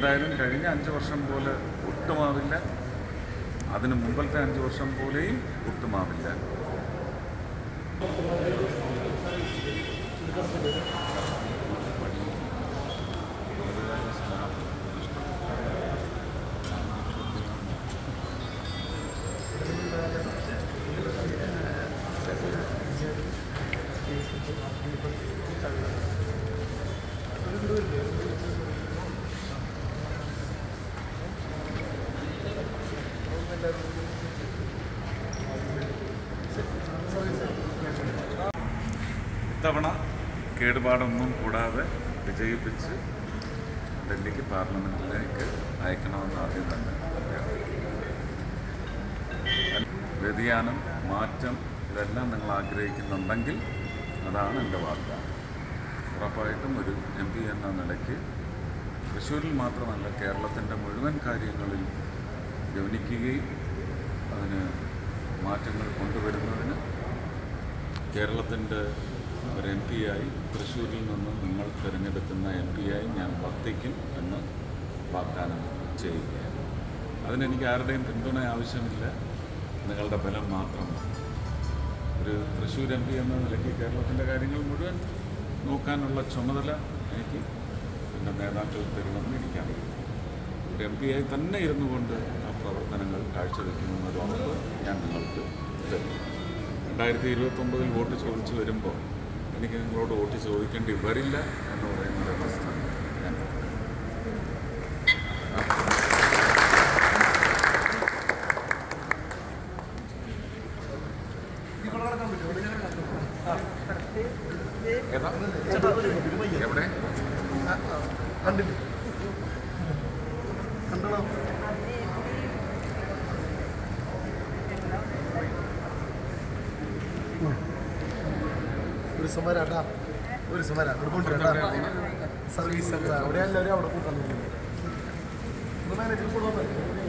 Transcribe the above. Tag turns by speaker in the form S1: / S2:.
S1: എന്തായാലും കഴിഞ്ഞ അഞ്ച് വർഷം പോലെ ഒട്ടുമാവില്ല അതിന് മുമ്പത്തെ അഞ്ച് വർഷം പോലെയും ഒട്ടുമാവില്ല ഇത്തവണ കേടുപാടൊന്നും കൂടാതെ വിജയിപ്പിച്ച് ഡൽഹിക്ക് പാർലമെൻറ്റിലേക്ക് അയക്കണമെന്ന് ആദ്യം തന്നെ വ്യതിയാനം മാറ്റം ഇതെല്ലാം നിങ്ങൾ ആഗ്രഹിക്കുന്നുണ്ടെങ്കിൽ അതാണ് എൻ്റെ വാഗ്ദാനം ഉറപ്പായിട്ടും ഒരു എം പി എന്ന നിലയ്ക്ക് തൃശ്ശൂരിൽ മാത്രമല്ല കേരളത്തിൻ്റെ മുഴുവൻ കാര്യങ്ങളിൽ ഗവനിക്കുകയും അതിന് മാറ്റങ്ങൾ കൊണ്ടുവരുന്നതിന് കേരളത്തിൻ്റെ ഒരു എം പി ആയി തൃശ്ശൂരിൽ നിന്ന് നിങ്ങൾ തിരഞ്ഞെടുക്കുന്ന എം പി ആയി ഞാൻ വർത്തിക്കും എന്ന് വാഗ്ദാനം ചെയ്യുകയാണ് അതിനെനിക്ക് ആരുടെയും പിന്തുണ ആവശ്യമില്ല നിങ്ങളുടെ ബലം മാത്രം മതി. ഒരു തൃശ്ശൂർ എം പി എന്ന നിലയ്ക്ക് കേരളത്തിൻ്റെ കാര്യങ്ങൾ മുഴുവൻ നോക്കാനുള്ള ചുമതല എനിക്ക് എൻ്റെ നേതാക്കൾ തരുമെന്ന് എനിക്കറിയാം ഒരു എം പി ആയി തന്നെ ഇരുന്നു കൊണ്ട് ആ പ്രവർത്തനങ്ങൾ കാഴ്ചവെക്കുമെന്നൊരു ഉറപ്പ് ഞാൻ നിങ്ങൾക്ക് തരും രണ്ടായിരത്തി ഇരുപത്തൊമ്പതിൽ വോട്ട് ചോദിച്ചു വരുമ്പോൾ എനിക്ക് നിങ്ങളോട് വോട്ട് ചോദിക്കേണ്ടി വരില്ല എന്ന് പറയുന്ന ഒരു അവസ്ഥ ഞാൻ ഏതാ എവിടെ
S2: കണ്ടില്ല കണ്ടോ ഒരു സമരാട്ടാ ഒരു സമര അവിടെ കൊണ്ടുവരാ സർവീസ് സെന്റർ അവിടെയല്ല അവിടെ കൂട്ടാൻ മാനേജർ കൂടെ